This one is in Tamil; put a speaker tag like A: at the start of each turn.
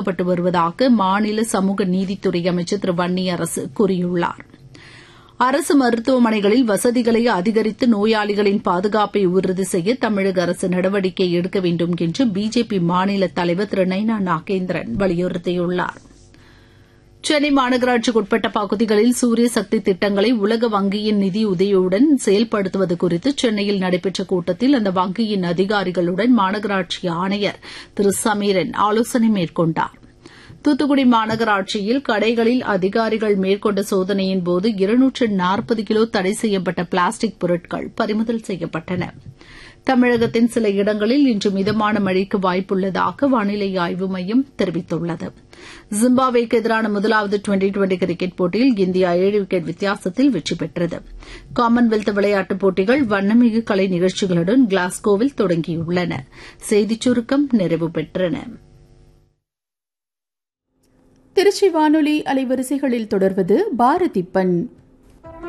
A: செய்யப்பட்டு வருவதாக மாநில சமூக நீதித்துறை அமைச்சர் திரு வன்னியரசு கூறியுள்ளார் அரசு மருத்துவமனைகளில் வசதிகளை அதிகரித்து நோயாளிகளின் பாதுகாப்பை உறுதி செய்ய தமிழக அரசு நடவடிக்கை எடுக்க வேண்டும் என்று பிஜேபி மாநில தலைவர் திரு நைனா நாகேந்திரன் வலியுறுத்தியுள்ளார் சென்னை மாநகராட்சிக்குட்பட்ட பகுதிகளில் சூரிய சக்தி திட்டங்களை உலக வங்கியின் நிதியுதவியுடன் செயல்படுத்துவது குறித்து சென்னையில் நடைபெற்ற கூட்டத்தில் அந்த வங்கியின் அதிகாரிகளுடன் மாநகராட்சி ஆணையர் திரு சமீரன் ஆலோசனை மேற்கொண்டார் தூத்துக்குடி மாநகராட்சியில் கடைகளில் அதிகாரிகள் மேற்கொண்ட சோதனையின்போது இருநூற்று நாற்பது கிலோ தடை செய்யப்பட்ட பிளாஸ்டிக் பொருட்கள் பறிமுதல் செய்யப்பட்டன தமிழகத்தின் சில இடங்களில் இன்று மிதமான மழைக்கு வாய்ப்புள்ளதாக வானிலை ஆய்வு மையம் தெரிவித்துள்ளது ஜிம்பாப்வேக்கு எதிரான முதலாவது டுவெண்டி டுவெண்டி கிரிக்கெட் போட்டியில் இந்தியா ஏழு விக்கெட் வித்தியாசத்தில் வெற்றி பெற்றது காமன்வெல்த் விளையாட்டுப் போட்டிகள் வண்ணமிகு கலை நிகழ்ச்சிகளுடன் கிளாஸ்கோவில் தொடங்கியுள்ளன செய்திச் சுருக்கம் நிறைவு பெற்றன
B: திருச்சி வானொலி அலைவரிசைகளில் தொடர்வது பாரதிப்பன்